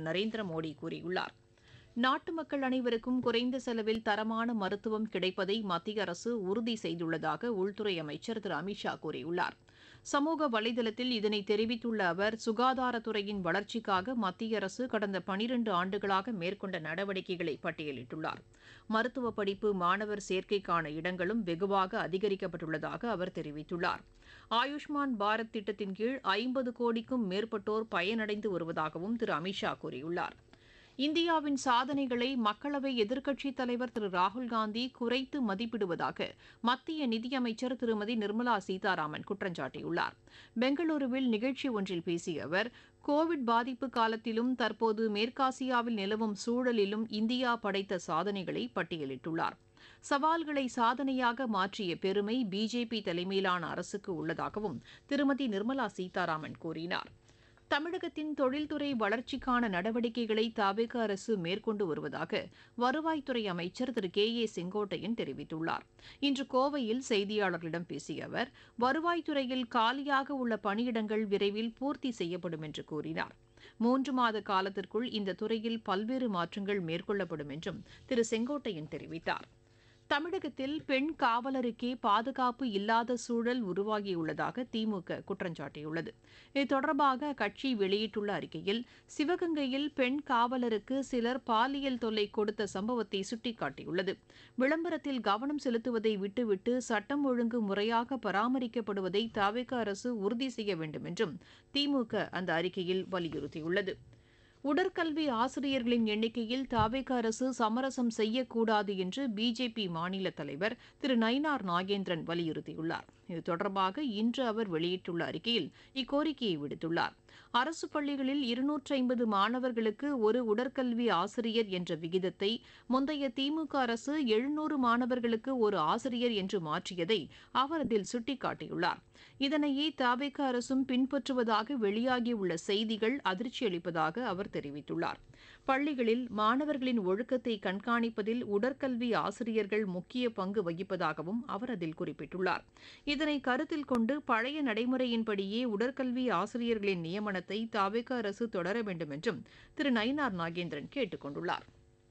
நரேந்திர மோடி கூறியுள்ளார் நாட்டு மக்கள் அனைவருக்கும் குறைந்த செலவில் தரமான மருத்துவம் கிடைப்பதை மத்திய அரசு உறுதி செய்துள்ளதாக உள்துறை அமைச்சர் திரு அமித்ஷா கூறியுள்ளார் சமூக வலைதளத்தில் இதனை தெரிவித்துள்ள அவர் சுகாதாரத்துறையின் வளர்ச்சிக்காக மத்திய அரசு கடந்த பனிரண்டு ஆண்டுகளாக மேற்கொண்ட நடவடிக்கைகளை பட்டியலிட்டுள்ளார் மருத்துவ படிப்பு மாணவர் சேர்க்கைக்கான இடங்களும் வெகுவாக அதிகரிக்கப்பட்டுள்ளதாக அவர் தெரிவித்துள்ளார் ஆயுஷ்மான் பாரத் திட்டத்தின் கீழ் ஐம்பது கோடிக்கும் மேற்பட்டோர் பயனடைந்து வருவதாகவும் திரு அமித்ஷா கூறியுள்ளார் இந்தியாவின் சாதனைகளை மக்களவை எதிர்க்கட்சித் தலைவர் திரு ராகுல்காந்தி குறைத்து மதிப்பிடுவதாக மத்திய நிதியமைச்சர் திருமதி நிர்மலா சீதாராமன் குற்றம் சாட்டியுள்ளார் பெங்களூருவில் நிகழ்ச்சி ஒன்றில் பேசிய அவர் கோவிட் பாதிப்பு காலத்திலும் தற்போது மேற்காசியாவில் நிலவும் சூழலிலும் இந்தியா படைத்த சாதனைகளை பட்டியலிட்டுள்ளார் சவால்களை சாதனையாக மாற்றிய பெருமை பிஜேபி தலைமையிலான அரசுக்கு உள்ளதாகவும் திருமதி நிர்மலா சீதாராமன் கூறினார் தமிழகத்தின் தொழில்துறை வளர்ச்சிக்கான நடவடிக்கைகளை தவிக அரசு மேற்கொண்டு வருவதாக வருவாய்த்துறை அமைச்சர் திரு கே ஏ செங்கோட்டையன் தெரிவித்துள்ளார் இன்று கோவையில் செய்தியாளர்களிடம் பேசிய அவர் வருவாய்த்துறையில் காலியாக உள்ள பணியிடங்கள் விரைவில் பூர்த்தி செய்யப்படும் என்று கூறினார் மூன்று மாத காலத்திற்குள் இந்த துறையில் பல்வேறு மாற்றங்கள் மேற்கொள்ளப்படும் என்றும் திரு செங்கோட்டையன் தெரிவித்தார் தமிழகத்தில் பெண் காவலருக்கே பாதுகாப்பு இல்லாத சூழல் உருவாகியுள்ளதாக திமுக குற்றம் சாட்டியுள்ளது இது தொடர்பாக அக்கட்சி வெளியிட்டுள்ள அறிக்கையில் சிவகங்கையில் பெண் காவலருக்கு சிலர் பாலியல் தொல்லை கொடுத்த சம்பவத்தை சுட்டிக்காட்டியுள்ளது விளம்பரத்தில் கவனம் செலுத்துவதை விட்டுவிட்டு சட்டம் ஒழுங்கு முறையாக பராமரிக்கப்படுவதை தவிக அரசு உறுதி செய்ய வேண்டும் என்றும் திமுக அந்த அறிக்கையில் வலியுறுத்தியுள்ளது உடற்கல்வி ஆசிரியர்களின் எண்ணிக்கையில் தாவேக அரசு சமரசம் செய்யக்கூடாது என்று பிஜேபி மாநில தலைவர் திரு நயினார் நாகேந்திரன் வலியுறுத்தியுள்ளார் இது தொடர்பாக இன்று அவர் வெளியிட்டுள்ள அறிக்கையில் இக்கோரிக்கையை விடுத்துள்ளார் அரசு பள்ளிகளில் இருநூற்றி ஐம்பது மாணவர்களுக்கு ஒரு உடற்கல்வி ஆசிரியர் என்ற விகிதத்தை முந்தைய திமுக அரசு எழுநூறு மாணவர்களுக்கு ஒரு ஆசிரியர் என்று மாற்றியதை அவர் அதில் சுட்டிக்காட்டியுள்ளார் இதனையே தாவேக அரசும் பின்பற்றுவதாக வெளியாகியுள்ள செய்திகள் அதிர்ச்சியளிப்பதாக அவர் தெரிவித்துள்ளார் பள்ளிகளில் மாணவர்களின் ஒழுக்கத்தை கண்காணிப்பதில் உடற்கல்வி ஆசிரியர்கள் முக்கிய பங்கு வகிப்பதாகவும் அவர் அதில் குறிப்பிட்டுள்ளார் இதனை கருத்தில் கொண்டு பழைய நடைமுறையின்படியே உடற்கல்வி ஆசிரியர்களின் நியமனத்தை தாவேக அரசு தொடர வேண்டும் என்றும் திரு நயினார் நாகேந்திரன் கேட்டுக் கொண்டுள்ளார்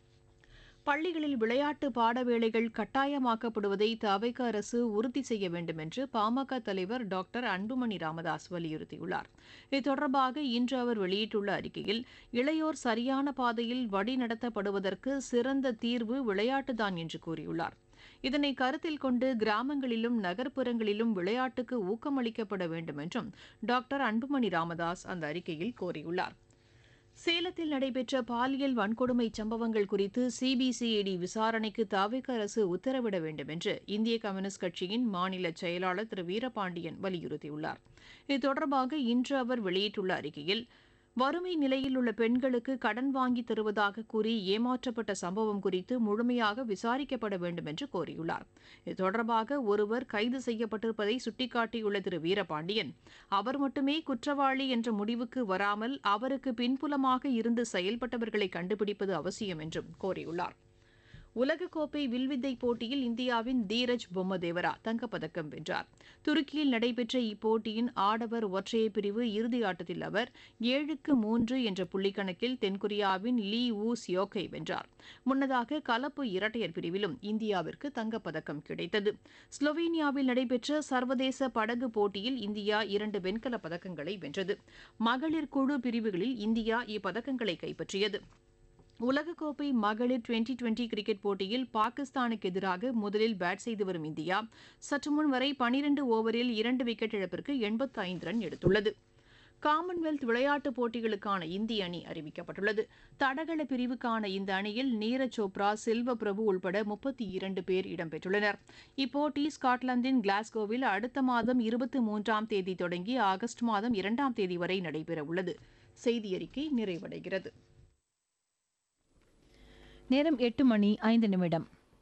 பள்ளிகளில் விளையாட்டு பாடவேளைகள் கட்டாயமாக்கப்படுவதை தவைக்க அரசு உறுதி செய்ய வேண்டும் என்று பாமக தலைவர் டாக்டர் அன்புமணி ராமதாஸ் வலியுறுத்தியுள்ளார் இது தொடர்பாக இன்று அவர் வெளியிட்டுள்ள அறிக்கையில் இளையோர் சரியான பாதையில் வழிநடத்தப்படுவதற்கு சிறந்த தீர்வு விளையாட்டுதான் என்று கூறியுள்ளார் இதனை கருத்தில் கொண்டு கிராமங்களிலும் நகர்ப்புறங்களிலும் விளையாட்டுக்கு ஊக்கமளிக்கப்பட வேண்டும் என்றும் டாக்டர் அன்புமணி ராமதாஸ் அந்த அறிக்கையில் கோரியுள்ளார் சேலத்தில் நடைபெற்ற பாலியல் வன்கொடுமை சம்பவங்கள் குறித்து சிபிசிஐடி விசாரணைக்கு தாவேக அரசு உத்தரவிட வேண்டும் என்று இந்திய கம்யூனிஸ்ட் கட்சியின் மாநில செயலாளர் திரு வீரபாண்டியன் வலியுறுத்தியுள்ளார் இது தொடர்பாக இன்று அவர் வெளியிட்டுள்ள அறிக்கையில் வறுமை நிலையில் உள்ள பெண்களுக்கு கடன் வாங்கி தருவதாக கூறி ஏமாற்றப்பட்ட சம்பவம் குறித்து முழுமையாக விசாரிக்கப்பட வேண்டும் என்று கோரியுள்ளார் இது தொடர்பாக ஒருவர் கைது செய்யப்பட்டிருப்பதை சுட்டிக்காட்டியுள்ள திரு வீரபாண்டியன் அவர் மட்டுமே குற்றவாளி என்ற முடிவுக்கு வராமல் அவருக்கு பின்புலமாக இருந்து செயல்பட்டவர்களை கண்டுபிடிப்பது அவசியம் என்றும் கோரியுள்ளார் உலகக்கோப்பை வில்வித்தை போட்டியில் இந்தியாவின் தீரஜ் பொம்மதேவரா தங்கப்பதக்கம் வென்றார் துருக்கியில் நடைபெற்ற இப்போட்டியின் ஆடவர் ஒற்றையர் பிரிவு இறுதி ஆட்டத்தில் அவர் ஏழுக்கு மூன்று என்ற புள்ளிக்கணக்கில் தென்கொரியாவின் லீ ஊ சியோக்கை வென்றார் முன்னதாக கலப்பு இரட்டையர் பிரிவிலும் இந்தியாவிற்கு தங்கப்பதக்கம் கிடைத்தது ஸ்லோவேனியாவில் நடைபெற்ற சர்வதேச படகு போட்டியில் இந்தியா இரண்டு வெண்கலப் பதக்கங்களை வென்றது மகளிர் குழு பிரிவுகளில் இந்தியா இப்பதக்கங்களை கைப்பற்றியது உலகக்கோப்பை மகளிர் டுவெண்டி டுவெண்டி கிரிக்கெட் போட்டியில் பாகிஸ்தானுக்கு எதிராக முதலில் பேட் செய்து வரும் இந்தியா சற்று முன் வரை பனிரண்டு ஓவரில் இரண்டு விக்கெட் இழப்பிற்கு எண்பத்தி ஐந்து ரன் எடுத்துள்ளது காமன்வெல்த் விளையாட்டுப் போட்டிகளுக்கான இந்திய அணி அறிவிக்கப்பட்டுள்ளது தடகள பிரிவுக்கான இந்த அணியில் நீரஜ் சோப்ரா செல்வ பிரபு உள்பட முப்பத்தி இரண்டு பேர் இடம்பெற்றுள்ளனர் இப்போட்டி ஸ்காட்லாந்தின் கிளாஸ்கோவில் அடுத்த மாதம் இருபத்தி மூன்றாம் தேதி தொடங்கி ஆகஸ்ட் மாதம் இரண்டாம் தேதி வரை நடைபெறவுள்ளது செய்தியறிக்கை நிறைவடைகிறது நேரம் எட்டு மணி ஐந்து நிமிடம்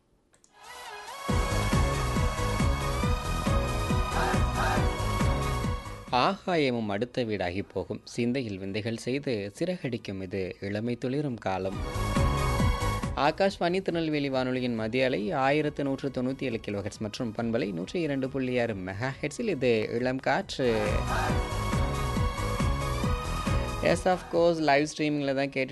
ஆகாயமும் அடுத்த வீடாகி போகும் சிந்தையில் விந்தைகள் செய்து சிறகடிக்கும் இது இளமை துளிரும் காலம் ஆகாஷ்வாணி திருநெல்வேலி வானொலியின் மதிய அலை ஆயிரத்து நூற்று தொண்ணூற்றி ஏழு கிலோஹெட்ஸ் மற்றும் பண்பலை நூற்றி இரண்டு புள்ளி ஆறு மெகா ஹெட்ஸில் இது இளம் காற்று எஸ் ஆஃப் கோர்ஸ் லைவ் ஸ்ட்ரீமிங்கில் தான் கேட்டு